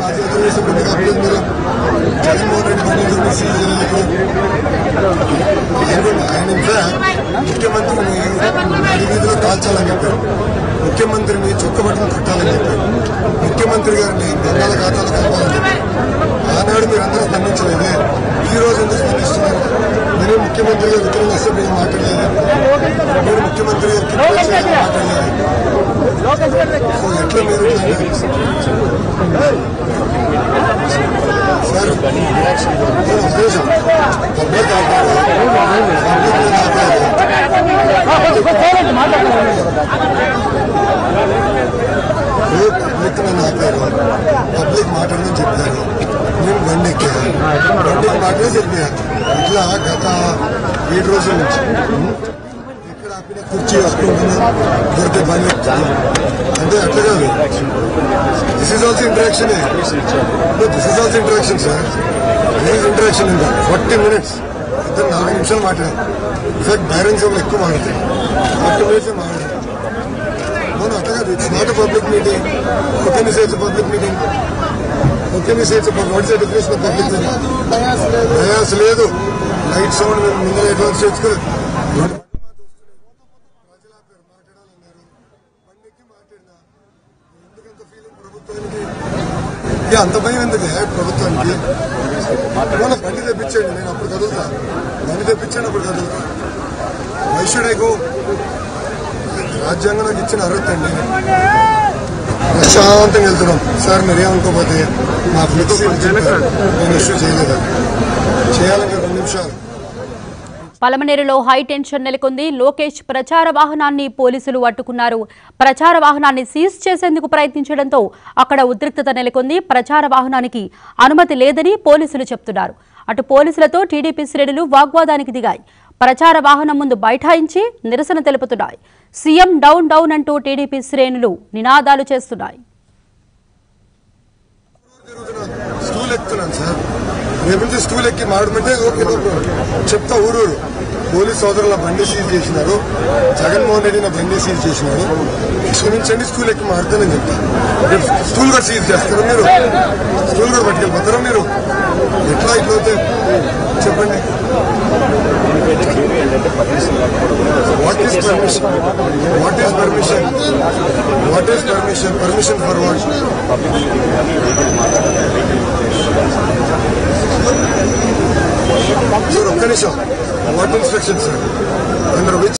మా చేతులు వేసే ముందుగా అప్పలేదు మీరు జగన్మోహన్ రెడ్డి బండి సీజ్ చేయలేదు ఆయన ఆయన ఇన్ఫాక్ట్ ముఖ్యమంత్రిని నడి వీధిలో కాల్చాలని చెప్పారు ముఖ్యమంత్రిని చొక్కబట్టలు కట్టాలని చెప్పారు ముఖ్యమంత్రి గారిని గంగాల ఖాతాలు కలపాలని చెప్పారు ఆనాడు మీరు అందరూ స్పందించలేదే ఈ రోజు ఎందుకు స్పందిస్తున్నారు మీరు ముఖ్యమంత్రి గారు ఉత్తరం వస్తే మీరు మాట్లాడలేదు మీరు ముఖ్యమంత్రి గారు కింద చేయాలని మాట్లాడలేదు సో ఎట్లా మీరు సార్ నేను ఉద్దేశం పబ్లిక్ ఆపాలి పబ్లిక్ మీద ఆపాలి ఏ పబ్లిక్ నన్ను ఆపారు పబ్లిక్ మాట్లాడమని చెప్పారు నేను బండి ఎక్కాను బండికి మాటలే చెప్పాను ఇట్లా గత ఏడు రోజుల నుంచి ఎక్కడ ఆపిన కుర్చీ వేసుకుంటున్నాను దొరికే బండి ఎక్కుతాను అంటే అట్లా కాదు this is also interaction this is also interaction sir this is interaction ఇంకా ఫార్టీ మినిట్స్ ఇద్దరు నాలుగు నిమిషాలు మాట్లాడారు ఇన్ఫాక్ట్ బైరన్ సభలో ఎక్కువ మాట్లాడతారు ఫార్టీ మినిట్స్ మాట్లాడారు అవును అట్లా కాదు it's not public meeting okay మీ సేట్స్ పబ్లిక్ మీటింగ్ ఓకే మీ seats what is definition public ప్రయాస్ లేదు లైట్ సౌండ్ మేము ముందర అడ్వాన్స్ చేసుకోలేదు ఇక అంత భయం ఎందుకు ప్రభుత్వానికి మొన్న బండి తెప్పించండి నేను అప్పుడు కదులుతా బండి తెప్పించండి అప్పుడు కదులుతా వైశ్యుడైకో రాజ్యాంగం నాకు ఇచ్చిన అర్హత అండి ప్రశాంతంగా వెళ్తున్నాం సార్ మీరేమనుకోకపోతే మా ఫ్లెక్సీ నేను ఇష్యూ చేయలేదు చేయాలని రెండు నిమిషాలు పలమనేరులో హై టెన్షన్ నెలకొంది లోకేష్ ప్రచార వాహనాన్ని పోలీసులు అడ్డుకున్నారు ప్రచార వాహనాన్ని సీజ్ చేసేందుకు ప్రయత్నించడంతో అక్కడ ఉద్రిక్తత నెలకొంది ప్రచార వాహనానికి అనుమతి లేదని పోలీసులు చెప్తున్నారు అటు పోలీసులతో టీడీపీ శ్రేణులు వాగ్వాదానికి దిగాయి ప్రచార వాహనం ముందు బైఠాయించి నిరసన తెలుపుతున్నాయి సీఎం డౌన్ డౌన్ అంటూ టీడీపీ శ్రేణులు నినాదాలు చేస్తున్నాయి స్కూల్ ఎక్కుతున్నాను సార్ రేపు నుంచి స్కూల్ ఎక్కి మాడమంటే ఓకే నో ప్రాబ్లం. చెప్తా ఊరూరు పోలీస్ సోదరుల బండి సీజ్ చేసినారు జగన్మోహన్ రెడ్డి నా బండి సీజ్ చేసినారు క్షమించండి స్కూల్ ఎక్కి మాడతానని చెప్తా రేపు స్కూల్ కూడా సీజ్ చేస్తారు మీరు స్కూల్ కూడా పట్టుకెళ్ళిపోతారా మీరు ఎట్లా ఇట్లా అవుతే చెప్పండి what is permission what is permission what is permission permission for what sir ఒక్క నిమిషం what instruction sir under which